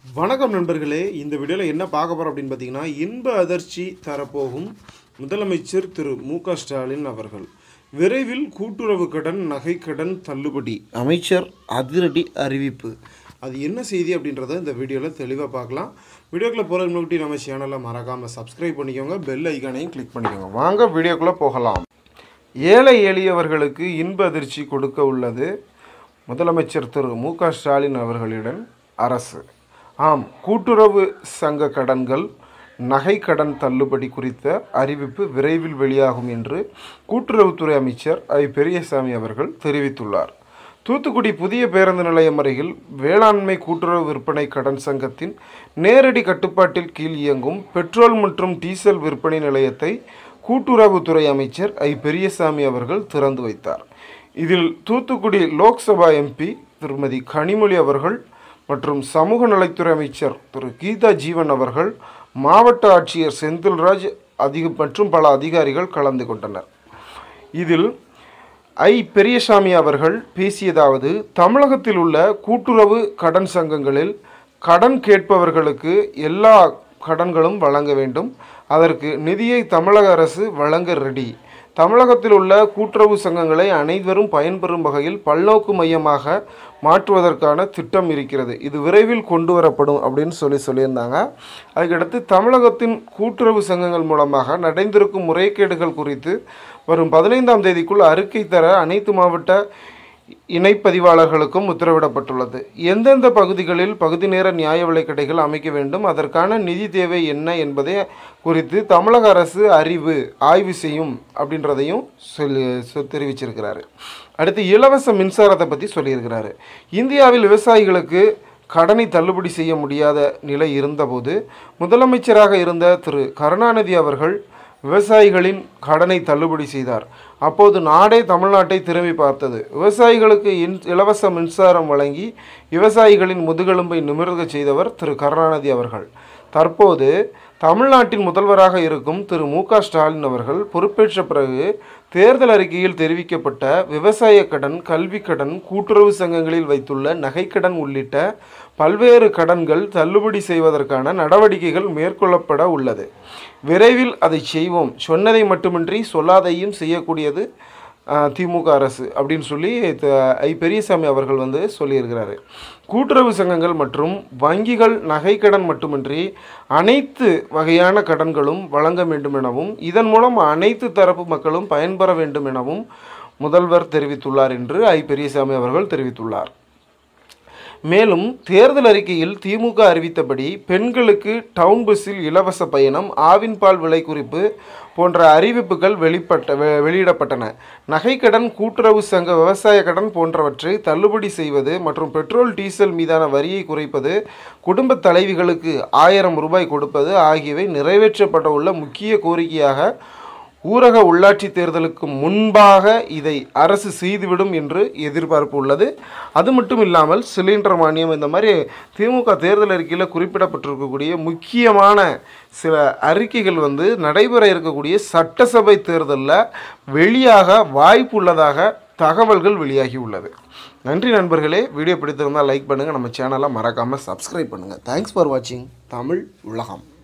வணக்கம் நண்பர்களே இந்த வீடியோவில் என்ன பார்க்க போகிறோம் அப்படின்னு பார்த்தீங்கன்னா இன்ப அதிர்ச்சி தரப்போகும் முதலமைச்சர் திரு மு க ஸ்டாலின் அவர்கள் விரைவில் கூட்டுறவு கடன் நகை கடன் தள்ளுபடி அமைச்சர் அதிரடி அறிவிப்பு அது என்ன செய்தி அப்படின்றத இந்த வீடியோவில் தெளிவாக பார்க்கலாம் வீடியோக்குள்ளே போகிறதுக்கு முன்னாடி நம்ம சேனலை மறக்காமல் சப்ஸ்கிரைப் பண்ணிக்கோங்க பெல் ஐக்கானையும் கிளிக் பண்ணிக்கோங்க வாங்க வீடியோக்குள்ளே போகலாம் ஏழை எளியவர்களுக்கு இன்ப அதிர்ச்சி கொடுக்க உள்ளது முதலமைச்சர் திரு மு க ஸ்டாலின் அவர்களிடம் அரசு ஆம் கூட்டுறவு சங்க கடன்கள் நகை கடன் தள்ளுபடி குறித்த அறிவிப்பு விரைவில் வெளியாகும் என்று கூட்டுறவுத்துறை அமைச்சர் ஐ பெரியசாமி அவர்கள் தெரிவித்துள்ளார் தூத்துக்குடி புதிய பேருந்து நிலையம் அருகில் வேளாண்மை கூட்டுறவு விற்பனை கடன் சங்கத்தின் நேரடி கட்டுப்பாட்டில் கீழ் இயங்கும் பெட்ரோல் மற்றும் டீசல் விற்பனை நிலையத்தை கூட்டுறவுத்துறை அமைச்சர் ஐ பெரியசாமி அவர்கள் திறந்து வைத்தார் இதில் தூத்துக்குடி லோக்சபா எம்பி திருமதி கனிமொழி அவர்கள் மற்றும் சமூக நலத்துறை அமைச்சர் திரு கீதா ஜீவன் அவர்கள் மாவட்ட ஆட்சியர் செந்தில்ராஜ் அதிக மற்றும் பல அதிகாரிகள் கலந்து கொண்டனர் இதில் ஐ பெரியசாமி அவர்கள் பேசியதாவது தமிழகத்தில் உள்ள கூட்டுறவு கடன் சங்கங்களில் கடன் கேட்பவர்களுக்கு எல்லா கடன்களும் வழங்க வேண்டும் அதற்கு நிதியை தமிழக அரசு வழங்க ரெடி தமிழகத்தில் உள்ள கூட்டுறவு சங்கங்களை அனைவரும் பயன்பெறும் வகையில் பல்நோக்கு மையமாக மாற்றுவதற்கான திட்டம் இருக்கிறது இது விரைவில் கொண்டு வரப்படும் அப்படின்னு சொல்லி சொல்லியிருந்தாங்க அதுக்கடுத்து தமிழகத்தின் கூட்டுறவு சங்கங்கள் மூலமாக நடந்திருக்கும் முறைகேடுகள் குறித்து வரும் பதினைந்தாம் தேதிக்குள் அறிக்கை தர அனைத்து மாவட்ட இணைப்பதிவாளர்களுக்கும் உத்தரவிடப்பட்டுள்ளது எந்தெந்த பகுதிகளில் பகுதி நேர நியாய விலைக் கடைகள் அமைக்க வேண்டும் அதற்கான நிதி தேவை என்ன என்பதை குறித்து தமிழக அரசு அறிவு ஆய்வு செய்யும் அப்படின்றதையும் சொல்லி சொ- தெரிவிச்சிருக்கிறாரு அடுத்து இலவச மின்சாரத்தை பற்றி சொல்லியிருக்கிறாரு இந்தியாவில் விவசாயிகளுக்கு கடனை தள்ளுபடி செய்ய முடியாத நிலை இருந்தபோது முதலமைச்சராக இருந்த திரு கருணாநிதி அவர்கள் விவசாயிகளின் கடனை தள்ளுபடி செய்தார் அப்போது நாடே தமிழ்நாட்டை திரும்பி பார்த்தது விவசாயிகளுக்கு இன் இலவச மின்சாரம் வழங்கி விவசாயிகளின் முதுகெலும்பை நிமிர்க செய்தவர் திரு கருணாநிதி அவர்கள் தற்போது தமிழ்நாட்டின் முதல்வராக இருக்கும் திரு மு க ஸ்டாலின் அவர்கள் பொறுப்பேற்ற பிறகு தேர்தல் அறிக்கையில் தெரிவிக்கப்பட்ட விவசாய கடன் கல்வி கடன் கூட்டுறவு சங்கங்களில் வைத்துள்ள நகைக்கடன் உள்ளிட்ட பல்வேறு கடன்கள் தள்ளுபடி செய்வதற்கான நடவடிக்கைகள் மேற்கொள்ளப்பட உள்ளது விரைவில் அதை செய்வோம் சொன்னதை மட்டுமின்றி சொல்லாதையும் செய்யக்கூடியது ஆஹ், திமுக அரசு அப்படின்னு சொல்லி த- ஐ பெரியசாமி அவர்கள் வந்து சொல்லியிருக்கிறாரு கூட்டுறவு சங்கங்கள் மற்றும் வங்கிகள் நகைக்கடன் மட்டுமின்றி அனைத்து வகையான கடன்களும் வழங்க வேண்டும் எனவும் இதன் மூலம் அனைத்து தரப்பு மக்களும் பயன்பெற வேண்டும் எனவும் முதல்வர் தெரிவித்துள்ளார் என்று ஐ பெரியசாமி அவர்கள் தெரிவித்துள்ளார் மேலும் தேர்தல் அறிக்கையில் திமுக அறிவித்தபடி பெண்களுக்கு டவுன் பஸ்ஸில் இலவச பயணம் ஆவின் பால் விலை குறிப்பு போன்ற அறிவிப்புகள் வெளிப்பட்ட வெ- வெளியிடப்பட்டன நகைக்கடன் கூட்டுறவு சங்க விவசாய கடன் போன்றவற்றை தள்ளுபடி செய்வது மற்றும் பெட்ரோல் டீசல் மீதான வரியை குறைப்பது குடும்ப தலைவிகளுக்கு ஆயிரம் ரூபாய் கொடுப்பது ஆகியவை நிறைவேற்றப்பட உள்ள முக்கிய கோரிக்கையாக ஊரக உள்ளாட்சி தேர்தலுக்கு முன்பாக இதை அரசு செய்துவிடும் என்று எதிர்பார்ப்பு உள்ளது அது மட்டும் இல்லாமல் சிலிண்டர் மானியம் இந்த மாதிரி திமுக தேர்தல் அறிக்கையில் குறிப்பிடப்பட்டிருக்கக்கூடிய முக்கியமான சில அறிக்கைகள் வந்து நடைபெற இருக்கக்கூடிய சட்டசபை தேர்தலில் வெளியாக வாய்ப்பு உள்ளதாக தகவல்கள் வெளியாகி உள்ளது நன்றி நண்பர்களே வீடியோ பிடித்திருந்தால் லைக் பண்ணுங்கள் நம்ம சேனலை மறக்காமல் சப்ஸ்கிரைப் பண்ணுங்கள் தேங்க்ஸ் ஃபார் வாட்சிங் தமிழ் உலகம்